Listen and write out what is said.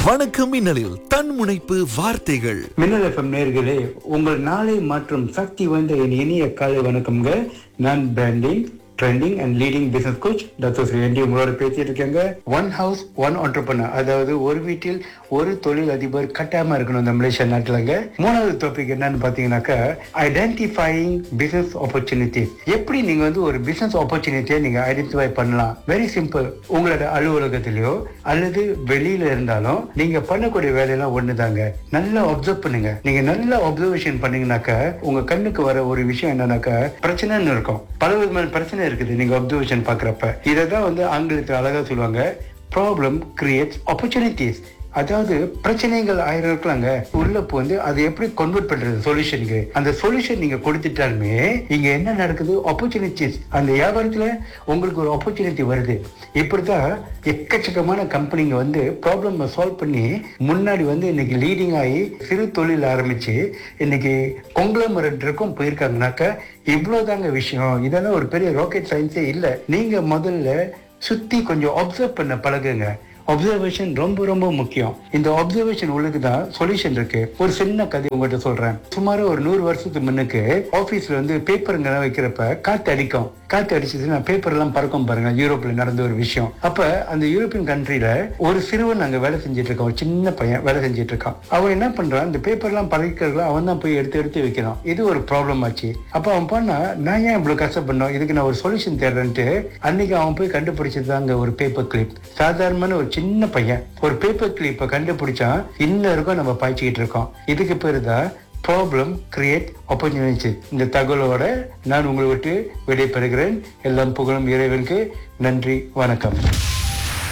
வணக்கம் மின்னலில் தன்முனைப்பு வார்த்தைகள் மின்னல் எஃப்எம் நேர்களே உங்கள் நாளை மற்றும் சக்தி வாய்ந்த என் இனிய காலை வணக்கம்ங்க நான் branding trending and leading business coach doctor Shri NT உங்களோட பேசிட்டு இருக்கேங்க ஒன் ஹவுஸ் ஒன் entrepreneur அதாவது ஒரு வீட்டில் ஒரு தொழில் அதிபர் கட்டாயமா இருக்கணும் இந்த மலேசியா நாட்டிலங்க மூணாவது டாபிக் என்னன்னு பாத்தீங்கன்னாக்கா ஐடென்டிஃபைங் பிசினஸ் ஆப்பர்ச்சுனிட்டிஸ் எப்படி நீங்க வந்து ஒரு பிசினஸ் ஆப்பர்ச்சுனிட்டியை நீங்க ஐடென்டிஃபை பண்ணலாம் வெரி சிம்பிள் உங்களோட அலுவலகத்திலயோ அல்லது வெளியில இருந்தாலும் நீங்க பண்ணக்கூடிய வேலையெல்லாம் ஒண்ணுதாங்க நல்லா அப்சர்வ் பண்ணுங்க நீங்க நல்லா அப்சர்வேஷன் பண்ணீங்கன்னாக்கா உங்க கண்ணுக்கு வர ஒரு விஷயம் என்னன்னாக்கா பிரச்சனைன்னு இருக்கும் பல விதமான பிரச்சனை இருக்குது நீங்க அப்சர்வேஷன் பாக்குறப்ப இதை தான் வந்து ஆங்கிலத்தில் அழகா சொல்லுவாங்க ப்ராப்ளம் கிரியேட்ஸ் ஆப்பர்ச்சுனிட்டிஸ் அதாவது பிரச்சனைகள் ஆயிரம் இருக்கலாங்க உள்ள வந்து அதை எப்படி கன்வெர்ட் பண்றது சொல்யூஷனுக்கு அந்த சொல்யூஷன் நீங்க கொடுத்துட்டாலுமே இங்க என்ன நடக்குது ஆப்பர்ச்சுனிட்டிஸ் அந்த வியாபாரத்துல உங்களுக்கு ஒரு ஆப்பர்ச்சுனிட்டி வருது இப்படிதான் எக்கச்சக்கமான கம்பெனிங்க வந்து ப்ராப்ளம் சால்வ் பண்ணி முன்னாடி வந்து இன்னைக்கு லீடிங் ஆகி சிறு தொழில் ஆரம்பிச்சு இன்னைக்கு கொங்குளமரட்டுக்கும் போயிருக்காங்கனாக்கா இவ்வளவுதாங்க விஷயம் இதெல்லாம் ஒரு பெரிய ராக்கெட் சயின்ஸே இல்லை நீங்க முதல்ல சுத்தி கொஞ்சம் அப்சர்வ் பண்ண பழகுங்க அப்சர்வேஷன் ரொம்ப ரொம்ப முக்கியம் இந்த அப்சர்வேஷன் உள்ளுக்கு தான் சொல்யூஷன் இருக்கு ஒரு சின்ன கதை உங்ககிட்ட சொல்றேன் சுமார் ஒரு நூறு வருஷத்துக்கு முன்னுக்கு ஆபீஸ்ல வந்து பேப்பருங்க வைக்கிறப்ப காத்து அடிக்கும் காத்து அடிச்சதுன்னா பேப்பர் எல்லாம் பறக்கும் பாருங்க யூரோப்ல நடந்த ஒரு விஷயம் அப்ப அந்த யூரோப்பியன் கண்ட்ரில ஒரு சிறுவன் அங்க வேலை செஞ்சுட்டு இருக்கான் ஒரு சின்ன பையன் வேலை செஞ்சுட்டு இருக்கான் அவன் என்ன பண்றான் இந்த பேப்பர் எல்லாம் பறக்கிறதுல அவன் தான் போய் எடுத்து எடுத்து வைக்கிறான் இது ஒரு ப்ராப்ளம் ஆச்சு அப்ப அவன் பண்ணா நான் ஏன் இவ்வளவு கஷ்டப்படணும் இதுக்கு நான் ஒரு சொல்யூஷன் தேடுறேன்ட்டு அன்னைக்கு அவன் போய் கண்டுபிடிச்சது அங்க ஒரு பேப்பர் கிளிப் சாதாரணமான ஒரு சின்ன பையன் ஒரு பேப்பர் கிளிப்பை கண்டுபிடிச்சான் இன்ன வரைக்கும் நம்ம பாய்ச்சிக்கிட்டு இருக்கோம் இதுக்கு பேரு தான் ப்ராப்ளம் கிரியேட் ஆப்பர்ச்சுனிட்டி இந்த தகவலோட நான் உங்களை விட்டு விடைபெறுகிறேன் எல்லாம் புகழும் இறைவனுக்கு நன்றி வணக்கம்